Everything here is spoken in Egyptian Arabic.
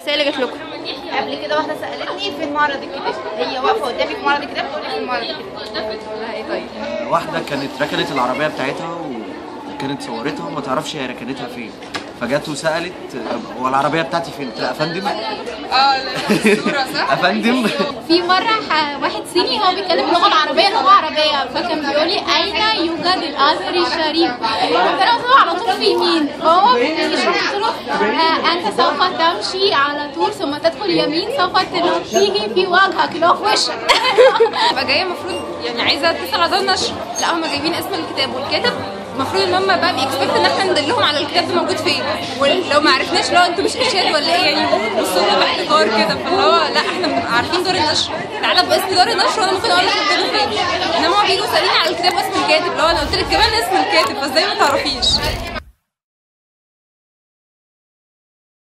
بس هي اللي جت لكم قبل كده واحده سالتني فين معرض الكتاب هي واقفه قدامي في معرض الكتاب تقول لي فين معرض الكتاب تقول لها ايه طيب واحدة كانت ركنت العربية بتاعتها وكانت صورتها وما تعرفش هي ركنتها فين فجت وسألت هو العربية بتاعتي فين؟ قلت لها أفندم اه الصورة صح؟ أفندم في مرة ح- واحد صيني هو بيتكلم اللغة العربية لغة عربية فكان بيقول لي أين يوجد الأزهر الشريف؟ فأنا قلت له على طول في يمين فهو بيشرح قلت له آه، أنت سوف تمشي على طول ثم تدخل يمين سوف تيجي في وجهك اللي هو في وشك ابقى جايه المفروض يعني عايزه اتصل على دار نشر لا هم جايبين اسم الكتاب والكاتب المفروض ان هم بقى بيكسبكت ان احنا ندلهم على الكتاب ده موجود فين ولو ما عرفناش لو انتوا مش ارشاد ولا ايه يعني بصوا لنا باحتقار كده فاللي هو لا احنا بنبقى عارفين دار النشر تعالى باسم دار النشر وانا ممكن اقول لك الكتاب فين انما هو بيجوا يسالوني على الكتاب واسم الكاتب لو انا قلت لك كمان اسم الكاتب فازاي ما تعرفيش